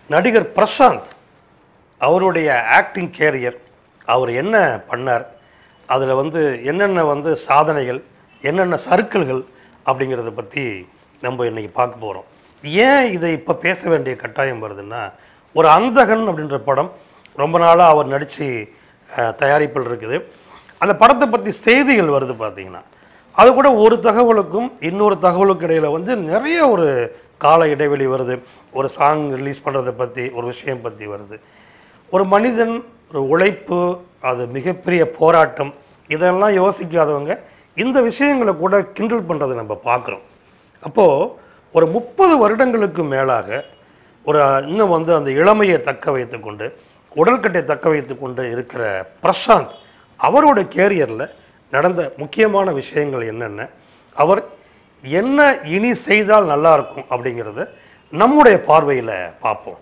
நடிகர் பிரசாந்த் அவருடைய acting carrier அவர் என்ன பண்ணார் அதில் வந்து என்னென்ன வந்து சாதனைகள் என்னென்ன சர்க்கிள்கள் அப்படிங்கிறத பற்றி நம்ம இன்னைக்கு பார்க்க போகிறோம் ஏன் இதை இப்போ பேச வேண்டிய கட்டாயம் வருதுன்னா ஒரு அந்தகன் அப்படின்ற படம் ரொம்ப நாளாக அவர் நடித்து தயாரிப்பில் இருக்குது அந்த படத்தை பற்றி செய்திகள் வருது பார்த்தீங்கன்னா அது கூட ஒரு தகவலுக்கும் இன்னொரு தகவலுக்கு இடையில வந்து நிறைய ஒரு கால இடைவெளி வருது ஒரு சாங் ரிலீஸ் பண்ணுறதை பற்றி ஒரு விஷயம் பற்றி வருது ஒரு மனிதன் ஒரு உழைப்பு அது மிகப்பெரிய போராட்டம் இதெல்லாம் யோசிக்காதவங்க இந்த விஷயங்களை கூட கிண்டல் பண்ணுறதை நம்ம பார்க்குறோம் அப்போது ஒரு முப்பது வருடங்களுக்கு மேலாக ஒரு இன்னும் வந்து அந்த இளமையை தக்க வைத்துக்கொண்டு உடல்கட்டை தக்க வைத்துக்கொண்டு இருக்கிற பிரசாந்த் அவரோட கேரியரில் நடந்த முக்கியமான விஷயங்கள் என்னென்ன அவர் என்ன இனி செய்தால் நல்லா இருக்கும் அப்படிங்கிறத நம்முடைய பார்வையில் பார்ப்போம்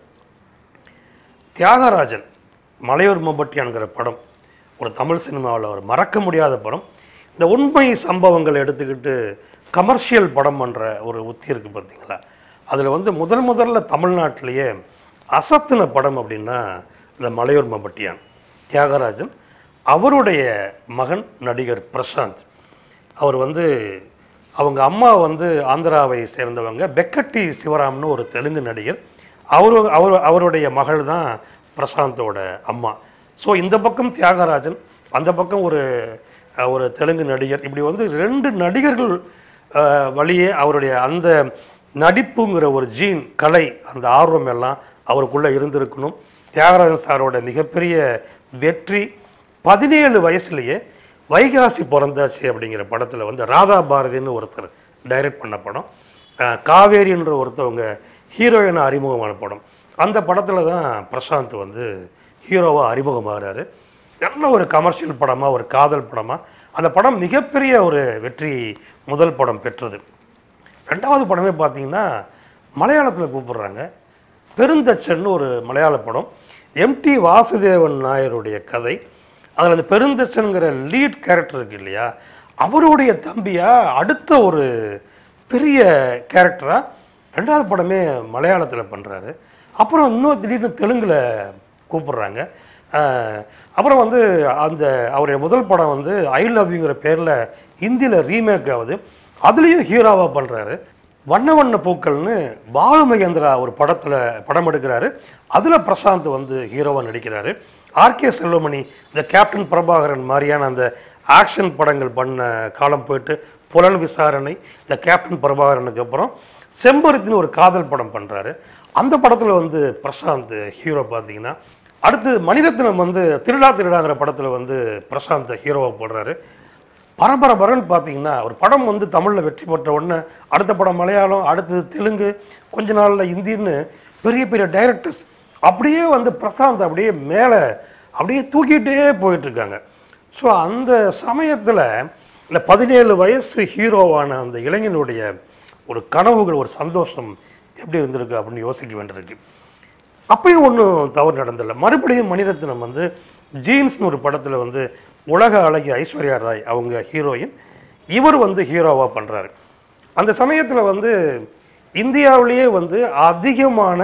தியாகராஜன் மலையூர் மம்பட்டியான்கிற படம் ஒரு தமிழ் சினிமாவில் ஒரு மறக்க முடியாத படம் இந்த உண்மை சம்பவங்களை எடுத்துக்கிட்டு கமர்ஷியல் படம் பண்ணுற ஒரு உத்தி இருக்குது பார்த்தீங்களா அதில் வந்து முதல் முதல்ல தமிழ்நாட்டிலேயே அசத்தின படம் அப்படின்னா இந்த மலையூர் மம்பட்டியான் தியாகராஜன் அவருடைய மகன் நடிகர் பிரசாந்த் அவர் வந்து அவங்க அம்மா வந்து ஆந்திராவை சேர்ந்தவங்க பெக்கட்டி சிவராம்னு ஒரு தெலுங்கு நடிகர் அவரு அவர் அவருடைய மகள் தான் பிரசாந்தோட அம்மா ஸோ இந்த பக்கம் தியாகராஜன் அந்த பக்கம் ஒரு அஹ், ஒரு தெலுங்கு நடிகர் இப்படி வந்து ரெண்டு நடிகர்கள் அஹ், வழியே அவருடைய அந்த நடிப்புங்கிற ஒரு ஜீன் கலை அந்த ஆர்வம் எல்லாம் அவருக்குள்ளே இருந்திருக்கணும் தியாகராஜன் சாரோட மிகப்பெரிய வெற்றி பதினேழு வயசுலயே வைகாசி பிறந்தாச்சு அப்படிங்கிற படத்தில் வந்து ராதா பாரதின்னு ஒருத்தர் டைரக்ட் பண்ண படம் அஹ், காவேரின்ற ஒருத்தவங்க ஹீரோயினாக அறிமுகமான படம் அந்த படத்தில் தான் பிரசாந்த் வந்து ஹீரோவாக அறிமுகமாகிறாரு நல்ல ஒரு கமர்ஷியல் படமாக ஒரு காதல் படமாக அந்த படம் மிகப்பெரிய ஒரு வெற்றி முதல் படம் பெற்றது ரெண்டாவது படமே பார்த்தீங்கன்னா மலையாளத்தில் கூப்பிடுறாங்க பெருந்தச்சன் ஒரு மலையாள படம் எம்டி வாசுதேவன் நாயருடைய கதை அதில் அந்த பெருந்தச்சனுங்கிற லீட் கேரக்டர் இருக்கு இல்லையா அவருடைய தம்பியா அடுத்த ஒரு பெரிய கேரக்டராக ரெண்டாவது படமே மலையாளத்தில் பண்ணுறாரு அப்புறம் இன்னும் திடீர்னு தெலுங்கில் கூப்பிடுறாங்க அஹ், அப்புறம் வந்து அந்த அவருடைய முதல் படம் வந்து ஐ லவ் யூங்கிற பேரில் ஹிந்தியில் ரீமேக் ஆகுது அதுலேயும் ஹீரோவாக பண்ணுறாரு வண்ண வண்ண பூக்கள்னு பாலு மகேந்திரா ஒரு படத்தில் படம் எடுக்கிறாரு அதில் பிரசாந்த் வந்து ஹீரோவாக நடிக்கிறாரு ஆர்கே செல்வமணி இந்த கேப்டன் பிரபாகரன் மாதிரியான அந்த ஆக்ஷன் படங்கள் பண்ண காலம் போயிட்டு புலன் விசாரணை இந்த கேப்டன் பிரபாகரனுக்கு அப்புறம் செம்பருத்தின்னு ஒரு காதல் படம் பண்ணுறாரு அந்த படத்தில் வந்து பிரசாந்த் ஹீரோ பார்த்தீங்கன்னா அடுத்து மணிரத்னம் வந்து திருடா திருடாங்கிற படத்தில் வந்து பிரசாந்த் ஹீரோவாக போடுறாரு பரபரபரன்னு பார்த்தீங்கன்னா ஒரு படம் வந்து தமிழில் வெற்றி பெற்ற உடனே அடுத்த படம் மலையாளம் அடுத்தது தெலுங்கு கொஞ்ச நாளில் ஹிந்தின்னு பெரிய பெரிய டைரக்டர்ஸ் அப்படியே வந்து பிரசாந்த் அப்படியே மேலே அப்படியே தூக்கிட்டே போயிட்டு இருக்காங்க ஸோ அந்த சமயத்தில் இந்த பதினேழு வயசு ஹீரோவான அந்த இளைஞனுடைய ஒரு கனவுகள் ஒரு சந்தோஷம் எப்படி இருந்திருக்கு அப்படின்னு யோசிக்க வேண்டியிருக்கு அப்பயும் ஒன்றும் தவறு நடந்தில்ல மறுபடியும் மணிரத்னம் வந்து ஜீன்ஸ்னு ஒரு படத்தில் வந்து உலக அழகி ஐஸ்வர்யா ராய் அவங்க ஹீரோயின் இவர் வந்து ஹீரோவாக பண்ணுறாரு அந்த சமயத்தில் வந்து இந்தியாவிலேயே வந்து அதிகமான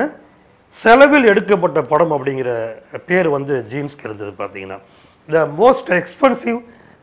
செலவில் எடுக்கப்பட்ட படம் அப்படிங்கிற பேர் வந்து ஜீன்ஸ்க்கு இருந்தது பார்த்தீங்கன்னா the most expensive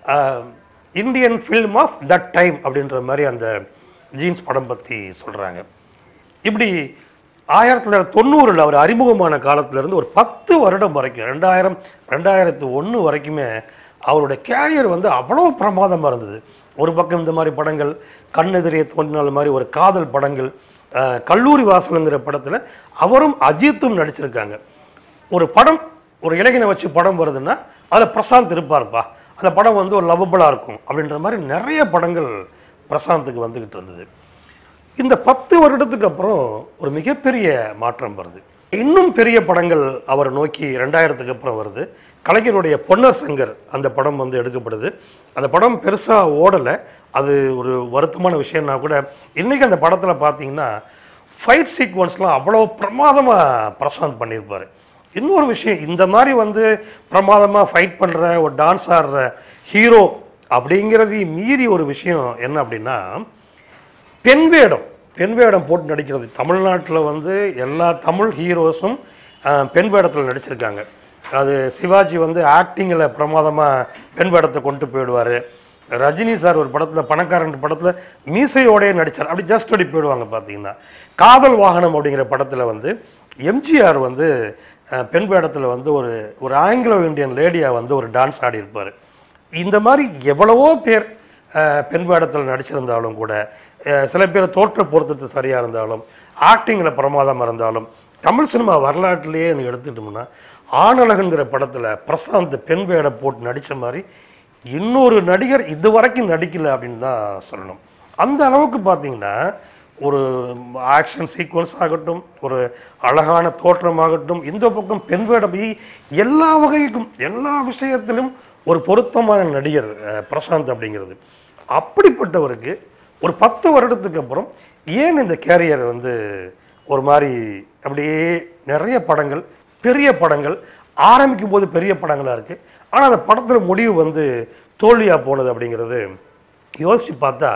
Indian film of that time அப்படின்ற மாதிரி அந்த ஜீன்ஸ் படம் பற்றி சொல்கிறாங்க இப்படி ஆயிரத்தி தொள்ளாயிரத்தி தொண்ணூறில் அவர் அறிமுகமான காலத்திலேருந்து ஒரு பத்து வருடம் வரைக்கும் ரெண்டாயிரம் ரெண்டாயிரத்து ஒன்று வரைக்குமே அவருடைய கேரியர் வந்து அவ்வளோ பிரமாதமாக இருந்தது ஒரு பக்கம் இந்த மாதிரி படங்கள் கண்ணெதிரே தோன்றினால் மாதிரி ஒரு காதல் படங்கள் அஹ், கல்லூரி வாசலுங்கிற படத்தில் அவரும் அஜித்தும் நடிச்சிருக்காங்க ஒரு படம் ஒரு இளைஞனை வச்சு படம் வருதுன்னா அதில் பிரசாந்த் இருப்பார்ப்பா அந்த படம் வந்து ஒரு லவபுளாக இருக்கும் அப்படின்ற மாதிரி நிறைய படங்கள் பிரசாந்துக்கு வந்துக்கிட்டு இருந்தது இந்த பத்து வருடத்துக்கு அப்புறம் ஒரு மிகப்பெரிய மாற்றம் வருது இன்னும் பெரிய படங்கள் அவரை நோக்கி ரெண்டாயிரத்துக்கு அப்புறம் வருது கலைஞருடைய பொன்னர் சங்கர் அந்த படம் வந்து எடுக்கப்படுது அந்த படம் பெருசாக ஓடலை அது ஒரு வருத்தமான விஷயம்னா கூட இன்றைக்கி அந்த படத்தில் பார்த்தீங்கன்னா ஃபைட் சீக்வன்ஸ்லாம் அவ்வளோ பிரமாதமாக பிரசாந்த் பண்ணியிருப்பார் இன்னொரு விஷயம் இந்த மாதிரி வந்து பிரமாதமாக ஃபைட் பண்ணுற ஒரு டான்ஸ் ஆடுற ஹீரோ அப்படிங்கிறதையும் மீறி ஒரு விஷயம் என்ன அப்படின்னா பெண் வேடம் பெண் வேடம் போட்டு நடிக்கிறது தமிழ்நாட்டில் வந்து எல்லா தமிழ் ஹீரோஸும் அஹ், பெண் வேடத்தில் நடிச்சிருக்காங்க அது சிவாஜி வந்து ஆக்டிங்கில் பிரமாதமாக பெண் வேடத்தை கொண்டு போயிடுவார் ரஜினி சார் ஒரு படத்தில் பணக்காரன் படத்தில் மீசையோடயே நடித்தார் அப்படி ஜஸ்ட் அப்படி போயிடுவாங்க பார்த்தீங்கன்னா காதல் வாகனம் அப்படிங்கிற படத்தில் வந்து எம்ஜிஆர் வந்து அஹ், பெண் வேடத்தில் வந்து ஒரு ஒரு ஆங்கிலோ இந்தியன் லேடியாக வந்து ஒரு டான்ஸ் ஆடி இருப்பார் இந்த மாதிரி எவ்வளவோ பேர் அஹ், பெண் வேடத்தில் நடிச்சிருந்தாலும் கூட அஹ், சில பேர் தோற்ற பொருத்தத்து சரியாக இருந்தாலும் ஆக்டிங்கில் பிரமாதமாக இருந்தாலும் தமிழ் சினிமா வரலாற்றிலேயே நீ எடுத்துட்டோம்னா ஆணழகுங்கிற படத்தில் பிரசாந்த் பெண் வேடம் போட்டு நடித்த மாதிரி இன்னொரு நடிகர் இது வரைக்கும் நடிக்கல அப்படின்னு தான் சொல்லணும் அந்த அளவுக்கு பார்த்தீங்கன்னா ஒரு ஆக்ஷன் சீக்வன்ஸ் ஆகட்டும் ஒரு அழகான தோற்றமாகட்டும் இந்த பக்கம் பெண் வேடம் இ- எல்லா வகைக்கும் எல்லா விஷயத்திலும் ஒரு பொருத்தமான நடிகர் அஹ், பிரசாந்த் அப்படிங்கிறது அப்படிப்பட்டவருக்கு ஒரு பத்து வருடத்துக்கு அப்புறம் ஏன் இந்த கேரியர் வந்து ஒரு மாதிரி அப்படியே நிறைய படங்கள் பெரிய படங்கள் ஆரம்பிக்கும் போது பெரிய படங்களாக இருக்குது ஆனால் அந்த படத்தில் முடிவு வந்து தோல்வியாக போனது அப்படிங்கிறது யோசித்து பார்த்தா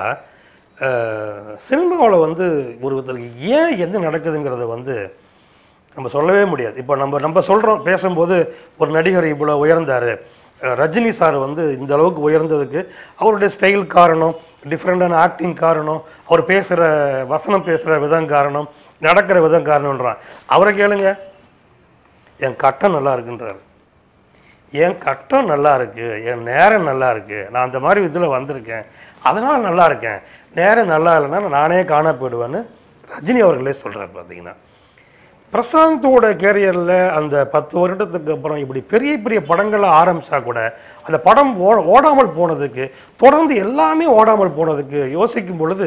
சினிமாவில் வந்து ஒரு விதத்துக்கு ஏன் என்ன நடக்குதுங்கிறத வந்து நம்ம சொல்லவே முடியாது இப்போ நம்ம நம்ம சொல்கிறோம் பேசும்போது ஒரு நடிகர் இவ்வளோ உயர்ந்தார் ரஜினி சார் வந்து இந்த அளவுக்கு உயர்ந்ததுக்கு அவருடைய ஸ்டைல் காரணம் டிஃப்ரெண்டான ஆக்டிங் காரணம் அவர் பேசுகிற வசனம் பேசுகிற விதம் காரணம் நடக்கிற விதம் காரணம்ன்றான் அவரை கேளுங்க என் கட்டம் நல்லா இருக்குன்றாரு என் கட்டம் நல்லா இருக்கு என் நேரம் நல்லா இருக்கு நான் அந்த மாதிரி இதில் வந்திருக்கேன் அதனால் நல்லா இருக்கேன் நேரம் நல்லா இல்லைன்னா நானே காண போயிடுவேன்னு ரஜினி அவர்களே சொல்கிறார் பார்த்தீங்கன்னா பிரசாந்தோட கேரியரில் அந்த பத்து வருடத்துக்கு அப்புறம் இப்படி பெரிய பெரிய படங்களை ஆரம்பிச்சா கூட அந்த படம் ஓ ஓடாமல் போனதுக்கு தொடர்ந்து எல்லாமே ஓடாமல் போனதுக்கு யோசிக்கும் பொழுது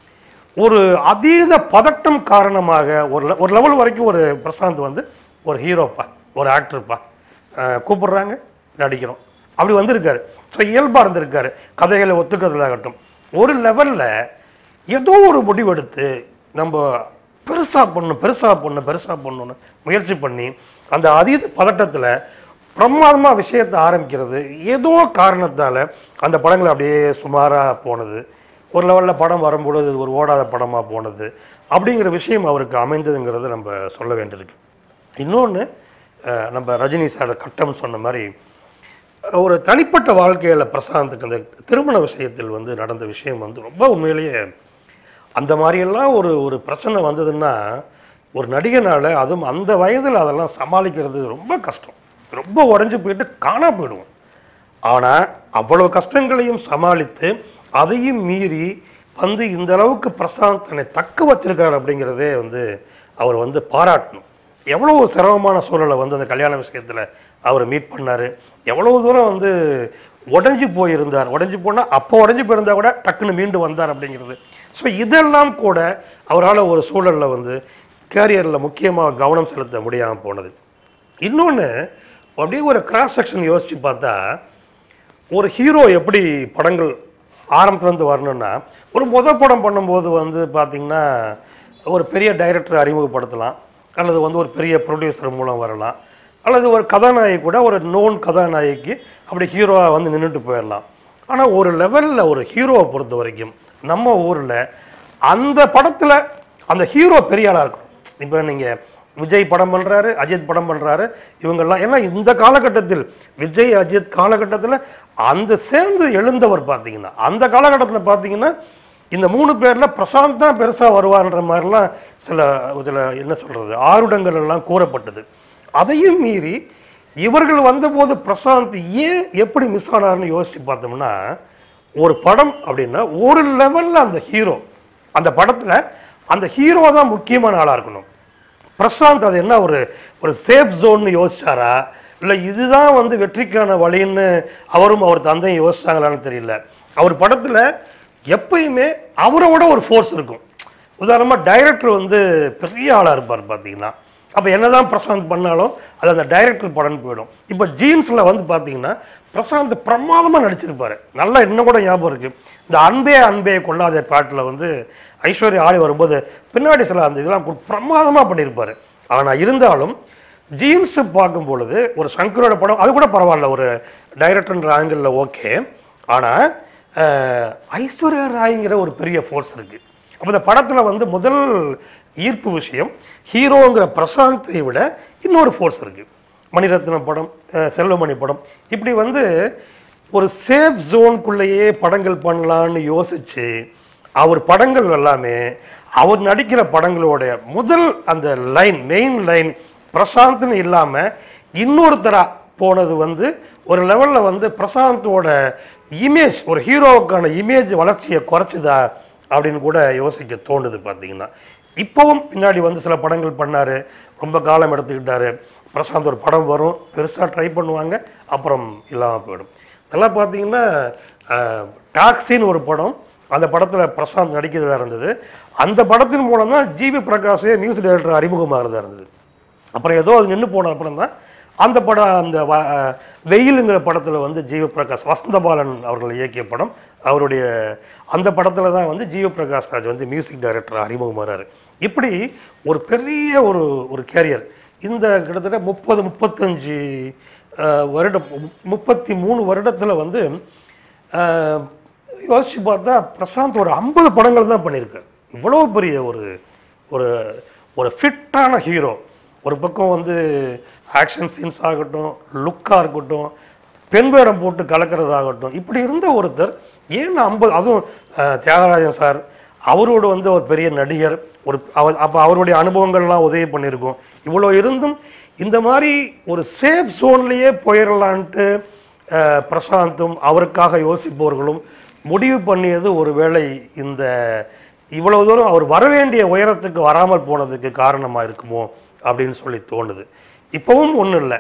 ஒரு அதீத பதட்டம் காரணமாக ஒரு le- ஒரு லெவல் வரைக்கும் ஒரு பிரசாந்த் வந்து ஒரு ஹீரோப்பா ஒரு ஆக்டர்ப்பா கூப்பிடுறாங்க நடிக்கிறோம் அப்படி வந்திருக்காரு ஸோ இயல்பாக இருந்திருக்காரு கதைகளை ஒத்துக்கிறதுலாகட்டும் ஒரு லெவலில் ஏதோ ஒரு முடிவெடுத்து நம்ம பெருசாக பண்ணணும் பெருசாக பண்ணணும் பெருசாக பண்ணணும்னு முயற்சி பண்ணி அந்த அதீத பதட்டத்தில் பிரமாதமாக விஷயத்தை ஆரம்பிக்கிறது ஏதோ காரணத்தால் அந்த படங்கள் அப்படியே சுமாராக போனது ஒரு லெவலில் படம் வரும்பொழுது இது ஒரு ஓடாத படமாக போனது அப்படிங்கிற விஷயம் அவருக்கு அமைந்ததுங்கிறது நம்ம சொல்ல வேண்டியிருக்கு இன்னொன்று நம்ம ரஜினி சார் கட்டம் சொன்ன மாதிரி ஒரு தனிப்பட்ட வாழ்க்கையில் பிரசாந்துக்கு அந்த திருமண விஷயத்தில் வந்து நடந்த விஷயம் வந்து ரொம்ப உண்மையிலேயே அந்த மாதிரியெல்லாம் ஒரு ஒரு பிரச்சனை வந்ததுன்னா ஒரு நடிகனால் அதுவும் அந்த வயதில் அதெல்லாம் சமாளிக்கிறது ரொம்ப கஷ்டம் ரொம்ப உடஞ்சி போயிட்டு காணா போயிடுவோம் ஆனால் அவ்வளவு கஷ்டங்களையும் சமாளித்து அதையும் மீறி வந்து இந்த அளவுக்கு பிரசாந்த் தன்னை தக்க வச்சிருக்காரு அப்படிங்கிறதே வந்து அவர் வந்து பாராட்டணும் எவ்வளோ சிரமமான சூழலை வந்து அந்த கல்யாண விஷயத்தில் அவர் மீட் பண்ணார் எவ்வளோ தூரம் வந்து உடஞ்சி போயிருந்தார் உடஞ்சி போனால் அப்போ உடஞ்சி போயிருந்தா கூட டக்குன்னு மீண்டு வந்தார் அப்படிங்கிறது ஸோ இதெல்லாம் கூட அவரால் ஒரு சூழலில் வந்து கேரியரில் முக்கியமாக கவனம் செலுத்த முடியாமல் போனது இன்னொன்று அப்படியே ஒரு கிராஸ் செக்ஷன் யோசித்து பார்த்தா ஒரு ஹீரோ எப்படி படங்கள் ஆரம்பத்துலேருந்து வரணும்னா ஒரு முத படம் பண்ணும்போது வந்து பார்த்திங்கன்னா ஒரு பெரிய டைரக்டர் அறிமுகப்படுத்தலாம் அல்லது வந்து ஒரு பெரிய ப்ரொடியூசர் மூலம் வரலாம் அல்லது ஒரு கதாநாயகி கூட ஒரு நோன் கதாநாயகிக்கு அப்படி ஹீரோவாக வந்து நின்றுட்டு போயிடலாம் ஆனால் ஒரு லெவலில் ஒரு ஹீரோவை பொறுத்த வரைக்கும் நம்ம ஊரில் அந்த படத்தில் அந்த ஹீரோ பெரிய ஆளாக இருக்கும் இப்போ நீங்கள் விஜய் படம் பண்ணுறாரு அஜித் படம் பண்ணுறாரு இவங்கெல்லாம் ஏன்னா இந்த காலகட்டத்தில் விஜய் அஜித் காலகட்டத்தில் அந்த சேர்ந்து எழுந்தவர் பார்த்தீங்கன்னா அந்த காலகட்டத்தில் பார்த்தீங்கன்னா இந்த மூணு பேரில் பிரசாந்த் தான் பெருசாக வருவார்ன்ற மாதிரிலாம் சில இதில் என்ன சொல்கிறது ஆருடங்கள் எல்லாம் கூறப்பட்டது அதையும் மீறி இவர்கள் வந்தபோது பிரசாந்த் ஏன் எப்படி மிஸ் ஆனார்னு யோசித்து பார்த்தோம்னா ஒரு படம் அப்படின்னா ஒரு லெவலில் அந்த ஹீரோ அந்த படத்தில் அந்த ஹீரோ தான் முக்கியமான ஆளாக இருக்கணும் பிரசாந்த் அது என்ன ஒரு ஒரு சேஃப் ஜோன்னு யோசிச்சாரா இல்லை இதுதான் வந்து வெற்றிக்கான வழின்னு அவரும் அவர் தந்தையும் யோசிச்சாங்களான்னு தெரியல அவர் படத்தில் எப்பயுமே அவரை விட ஒரு ஃபோர்ஸ் இருக்கும் உதாரணமாக டைரக்டர் வந்து பெரிய ஆளாக இருப்பார் பார்த்தீங்கன்னா அப்போ என்னதான் பிரசாந்த் பண்ணாலும் அது அந்த டைரக்டர் படம்னு போயிடும் இப்போ ஜீன்ஸில் வந்து பார்த்தீங்கன்னா பிரசாந்த் பிரமாதமாக நடிச்சிருப்பாரு நல்லா இன்னும் கூட ஞாபகம் இருக்குது இந்த அன்பே அன்பே கொள்ளாத பாட்டில் வந்து ஐஸ்வர்யா ஆடி வரும்போது பின்னாடி சில அந்த இதெல்லாம் பிரமாதமாக பண்ணியிருப்பாரு ஆனால் இருந்தாலும் ஜீன்ஸ் பார்க்கும் பொழுது ஒரு சங்கரோட படம் அது கூட பரவாயில்ல ஒரு டைரக்டர்ன்ற ஆங்கிளில் ஓகே ஆனால் ஐஸ்வர்யா ராய்ங்கிற ஒரு பெரிய ஃபோர்ஸ் இருக்குது அப்போ இந்த படத்தில் வந்து முதல் ஈர்ப்பு விஷயம் ஹீரோங்கிற பிரசாந்தை விட இன்னொரு ஃபோர்ஸ் இருக்குது மணிரத்னம் படம் அஹ் செல்வமணி படம் இப்படி வந்து ஒரு சேஃப் ஜோனுக்குள்ளேயே படங்கள் பண்ணலான்னு யோசிச்சு அவர் படங்கள் எல்லாமே அவர் நடிக்கிற படங்களோட முதல் அந்த லைன் மெயின் லைன் பிரசாந்த்னு இல்லாமல் இன்னொருத்தரா போனது வந்து ஒரு லெவலில் வந்து பிரசாந்தோட இமேஜ் ஒரு ஹீரோவுக்கான இமேஜ் வளர்ச்சியை குறைச்சிதா அப்படின்னு கூட யோசிக்க தோணுது பார்த்தீங்கன்னா இப்போவும் பின்னாடி வந்து சில படங்கள் பண்ணார் ரொம்ப காலம் எடுத்துக்கிட்டாரு பிரசாந்த் ஒரு படம் வரும் பெருசாக ட்ரை பண்ணுவாங்க அப்புறம் இல்லாமல் போயிடும் இதெல்லாம் பார்த்தீங்கன்னா டாக்ஸின்னு ஒரு படம் அந்த படத்தில் பிரசாந்த் நடிக்கிறதா இருந்தது அந்த படத்தின் மூலம் தான் ஜிவி பிரகாஷே மியூசிக் டைரக்டர் அறிமுகமாகிறதா இருந்தது அப்புறம் ஏதோ அது நின்று போன அப்புறம் தான் அந்த படம் அந்த வ- அஹ் வெயிலுங்கிற படத்தில் வந்து ஜீவ பிரகாஷ் வசந்தபாலன் அவர்கள் இயக்கிய படம் அவருடைய அந்த படத்தில் தான் வந்து ஜீவ பிரகாஷ் ராஜ் வந்து மியூசிக் டைரக்டர் அறிமுகமாகிறாரு இப்படி ஒரு பெரிய ஒரு ஒரு கேரியர் இந்த கிட்டத்தட்ட முப்பது முப்பத்தஞ்சு அஹ், வருடம் மு- முப்பத்தி மூணு வருடத்தில் வந்து அஹ், யோசிச்சு பார்த்தா பிரசாந்த் ஒரு ஐம்பது படங்கள் தான் பண்ணியிருக்கார் இவ்வளோ பெரிய ஒரு ஒரு ஒரு ஃபிட்டான ஹீரோ ஒரு பக்கம் வந்து ஆக்ஷன் சீன்ஸ் ஆகட்டும் லுக்காக இருக்கட்டும் பெண் வேடம் போட்டு கலக்கிறதாகட்டும் இப்படி இருந்த ஒருத்தர் ஏன் ஐம்பது அதுவும் அஹ், தியாகராஜன் சார் அவரோட வந்து ஒரு பெரிய நடிகர் ஒரு அவர் அப்போ அவருடைய அனுபவங்கள்லாம் உதவி பண்ணியிருக்கோம் இவ்வளோ இருந்தும் இந்த மாதிரி ஒரு சேஃப் ஜோன்லேயே போயிடலான்ட்டு அஹ், பிரசாந்தும் அவருக்காக யோசிப்பவர்களும் முடிவு பண்ணியது ஒருவேளை இந்த இவ்வளவு தூரம் அவர் வர வேண்டிய உயரத்துக்கு வராமல் போனதுக்கு காரணமாக இருக்குமோ அப்படின்னு சொல்லி தோணுது இப்போவும் ஒன்றும் இல்லை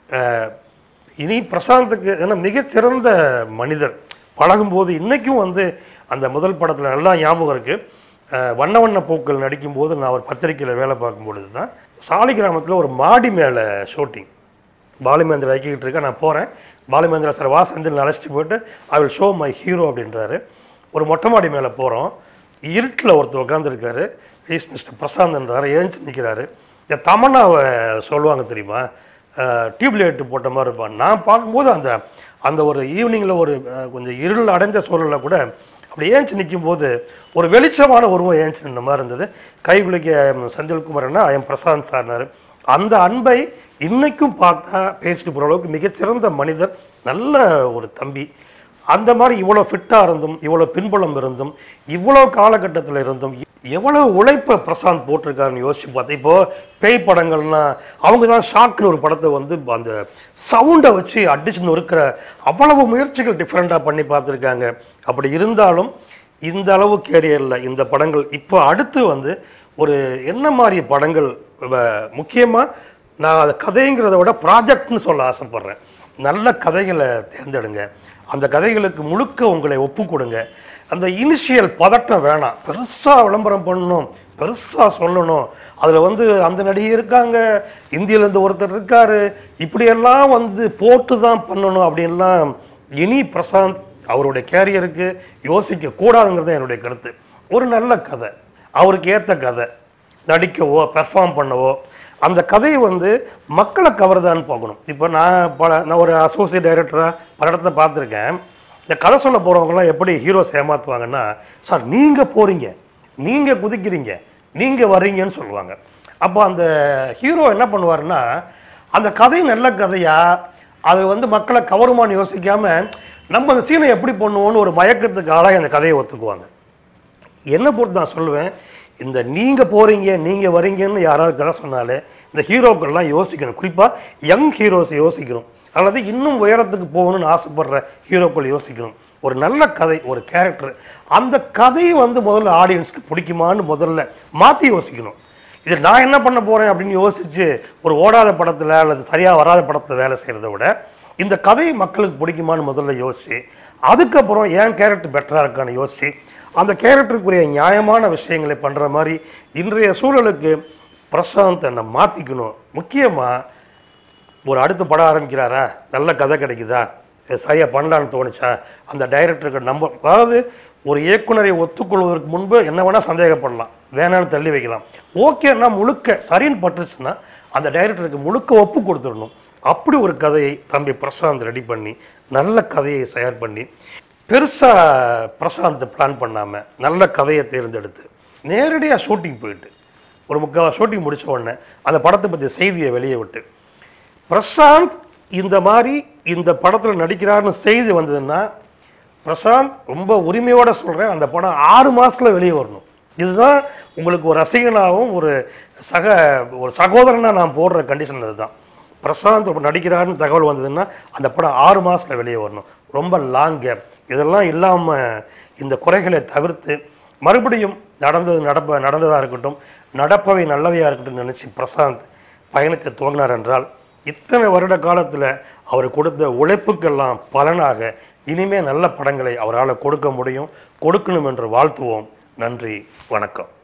இனி பிரசாந்துக்கு ஏன்னா மிகச்சிறந்த மனிதர் பழகும்போது இன்னைக்கும் வந்து அந்த முதல் படத்தில் நல்லா ஞாபகம் இருக்கு அஹ் வண்ண வண்ண பூக்கள் நடிக்கும்போது நான் ஒரு பத்திரிக்கையில் வேலை பார்க்கும்பொழுது தான் சாலி கிராமத்தில் ஒரு மாடி மேலே ஷூட்டிங் பாலுமேந்திரா இயக்கிக்கிட்டு இருக்கேன் நான் போகிறேன் பாலுமேந்திரா சார் வா செந்தில் அழைச்சிட்டு போயிட்டு I will show my hero அப்படின்றாரு ஒரு மொட்டை மாடி மேலே போகிறோம் இருட்டில் ஒருத்தர் உட்காந்துருக்காரு ஈஸ் மிஸ்டர் பிரசாந்த்ன்றாரு ஏஞ்சி நிற்கிறாரு இந்த தமன்னாவை சொல்லுவாங்க தெரியுமா டியூப்லைட் போட்ட மாதிரி இருப்பான் நான் பார்க்கும்போது அந்த அந்த ஒரு ஈவினிங்கில் ஒரு அஹ், கொஞ்சம் இருள் அடைஞ்ச சூழலில் கூட அப்படி ஏஞ்சி நிற்கும்போது ஒரு வெளிச்சமான உருவம் ஏஞ்சி நின்ற மாதிரி இருந்தது கை குளிக்க செந்தில்குமார்னா என் பிரசாந்த் சார்னாரு அந்த அன்பை இன்னைக்கும் பார்த்தா பேசிட்டு போகிற அளவுக்கு மிகச்சிறந்த மனிதர் நல்ல ஒரு தம்பி அந்த மாதிரி இவ்வளோ ஃபிட்டாக இருந்தும் இவ்வளோ பின்புலம் இருந்தும் இவ்வளோ காலகட்டத்தில் இருந்தும் எவ்வளோ உழைப்பை பிரசாந்த் போட்டிருக்காருன்னு யோசிச்சு பார்த்தேன் இப்போ பேய் படங்கள்லாம் அவங்க தான் ஷாக்னு ஒரு படத்தை வந்து அந்த சவுண்டை வச்சு அடிச்சு நொறுக்கிற அவ்வளவு முயற்சிகள் டிஃப்ரெண்ட்டாக பண்ணி பார்த்துருக்காங்க அப்படி இருந்தாலும் இந்த அளவு கேரியரில் இந்த படங்கள் இப்போ அடுத்து வந்து ஒரு என்ன மாதிரி படங்கள் முக்கியமாக நான் அதை கதைங்கிறத விட ப்ராஜெக்ட்னு சொல்ல ஆசைப்பட்றேன் நல்ல கதைகளை தேர்ந்தெடுங்க அந்த கதைகளுக்கு முழுக்க உங்களை ஒப்பு கொடுங்க அந்த இனிஷியல் பதட்டம் வேணாம் பெருசாக விளம்பரம் பண்ணணும் பெருசாக சொல்லணும் அதில் வந்து அந்த நடிகை இருக்காங்க இந்தியிலேருந்து ஒருத்தர் இருக்காரு இப்படியெல்லாம் வந்து போட்டு தான் பண்ணணும் அப்படின்லாம் இனி பிரசாந்த் அவருடைய கேரியருக்கு யோசிக்க கூடாதுங்கிறது தான் என்னுடைய கருத்து ஒரு நல்ல கதை அவருக்கு ஏற்ற கதை நடிக்கவோ பெர்ஃபார்ம் பண்ணவோ அந்த கதையை வந்து மக்களை கவருதான்னு பார்க்கணும் இப்போ நான் பல நான் ஒரு அசோசியேட் டைரக்டராக பல இடத்துல பார்த்துருக்கேன் இந்த கதை சொல்ல போகிறவங்கலாம் எப்படி ஹீரோஸ் ஏமாற்றுவாங்கன்னா சார் நீங்கள் போகிறீங்க நீங்கள் குதிக்கிறீங்க நீங்கள் வர்றீங்கன்னு சொல்லுவாங்க அப்போ அந்த ஹீரோ என்ன பண்ணுவாருன்னா அந்த கதை நல்ல கதையா அது வந்து மக்களை கவருமான்னு யோசிக்காம நம்ம அந்த சீனை எப்படி பண்ணுவோம்னு ஒரு மயக்கத்துக்கு ஆளாக அந்த கதையை ஒத்துக்குவாங்க என்னை பொறுத்து நான் சொல்லுவேன் இந்த நீங்கள் போகிறீங்க நீங்கள் வரீங்கன்னு யாராவது கதை சொன்னாலே இந்த ஹீரோக்கள்லாம் யோசிக்கணும் குறிப்பாக யங் ஹீரோஸ் யோசிக்கணும் அல்லது இன்னும் உயரத்துக்கு போகணும்னு ஆசைப்படுற ஹீரோக்கள் யோசிக்கணும் ஒரு நல்ல கதை ஒரு கேரக்டர் அந்த கதையை வந்து முதல்ல ஆடியன்ஸ்க்கு பிடிக்குமான்னு முதல்ல மாற்றி யோசிக்கணும் இது நான் என்ன பண்ண போகிறேன் அப்படின்னு யோசிச்சு ஒரு ஓடாத படத்தில் அல்லது சரியாக வராத படத்தில் வேலை செய்கிறத விட இந்த கதை மக்களுக்கு பிடிக்குமான்னு முதல்ல யோசிச்சு அதுக்கப்புறம் ஏன் கேரக்டர் பெட்டராக இருக்கான்னு யோசிச்சு அந்த கேரக்டருக்குரிய நியாயமான விஷயங்களை பண்ணுற மாதிரி இன்றைய சூழலுக்கு பிரசாந்த் என்னை மாற்றிக்கணும் முக்கியமாக ஒரு அடுத்த படம் ஆரம்பிக்கிறாரா நல்ல கதை கிடைக்குதா இது சரியா பண்ணலான்னு தோணுச்சா அந்த டைரக்டருக்கு நம்ப அதாவது ஒரு இயக்குனரை ஒத்துக்கொள்வதற்கு முன்பு என்ன வேணால் சந்தேகப்படலாம் வேணான்னு தள்ளி வைக்கலாம் ஓகேன்னா முழுக்க சரின்னு பட்டுச்சுன்னா அந்த டைரக்டருக்கு முழுக்க ஒப்பு கொடுத்துடணும் அப்படி ஒரு கதையை தம்பி பிரசாந்த் ரெடி பண்ணி நல்ல கதையை தயார் பண்ணி பெருசாக பிரசாந்த் பிளான் பண்ணாமல் நல்ல கதையை தேர்ந்தெடுத்து நேரடியாக ஷூட்டிங் போயிட்டு ஒரு முக்கால் ஷூட்டிங் முடிச்ச உடனே அந்த படத்தை பற்றி செய்தியை வெளியே விட்டு பிரசாந்த் இந்த மாதிரி இந்த படத்தில் நடிக்கிறாருன்னு செய்தி வந்ததுன்னா பிரசாந்த் ரொம்ப உரிமையோட சொல்கிறேன் அந்த படம் ஆறு மாசத்துல வெளியே வரணும் இதுதான் உங்களுக்கு ஒரு ரசிகனாகவும் ஒரு சக ஒரு சகோதரனாக நான் போடுற கண்டிஷன் இதுதான் பிரசாந்த் இப்போ நடிக்கிறாருன்னு தகவல் வந்ததுன்னா அந்த படம் ஆறு மாசத்துல வெளியே வரணும் ரொம்ப லாங் கேப் இதெல்லாம் இல்லாமல் இந்த குறைகளை தவிர்த்து மறுபடியும் நடந்தது நடப்ப நடந்ததாக இருக்கட்டும் நடப்பவை நல்லவையாக இருக்கட்டும் நினச்சி பிரசாந்த் பயணத்தை துவங்கினார் என்றால் இத்தனை வருட காலத்தில் அவர் கொடுத்த உழைப்புக்கெல்லாம் பலனாக இனிமே நல்ல படங்களை அவரால் கொடுக்க முடியும் கொடுக்கணும் என்று வாழ்த்துவோம் நன்றி வணக்கம்